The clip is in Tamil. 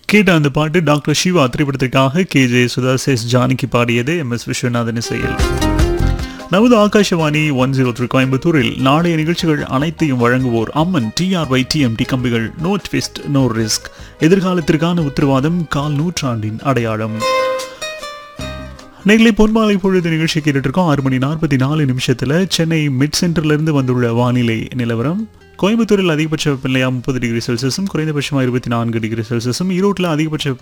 கேட்ட அந்த பாட்டு டாக்டர் சிவா திரைப்படத்திற்காக K J Sudas S Janaki பாடியது எம் எஸ் விஸ்வநாதன் இசையில் நமது ஆகாஷவாணி ஒன் ஜீரோ த்ரீ கோயம்புத்தூரில் நாளைய நிகழ்ச்சிகள் அனைத்தையும் வழங்குவோர் அம்மன் டிஆர்ஒய் டிஎம்டி கம்பிகள் நோ ட்விஸ்ட் நோ ரிஸ்க் எதிர்காலத்திற்கான உத்தரவாதம் கால் நூற்றாண்டின் அடையாளம் நேர்களை பொன்மாலை பொழுது நிகழ்ச்சி கேட்டுட்டு இருக்கோம் ஆறு மணி நாற்பத்தி நாலு நிமிஷத்தில் சென்னை மிட் சென்டர்ல இருந்து வந்துள்ள வானிலை நிலவரம் கோயம்புத்தூரில் அதிகபட்ச வெப்பநிலையா முப்பது டிகிரி செல்சியஸும் குறைந்தபட்சமாக இருபத்தி நான்கு டிகிரி செல்சியஸும் ஈரோட்டில் அதிகபட்ச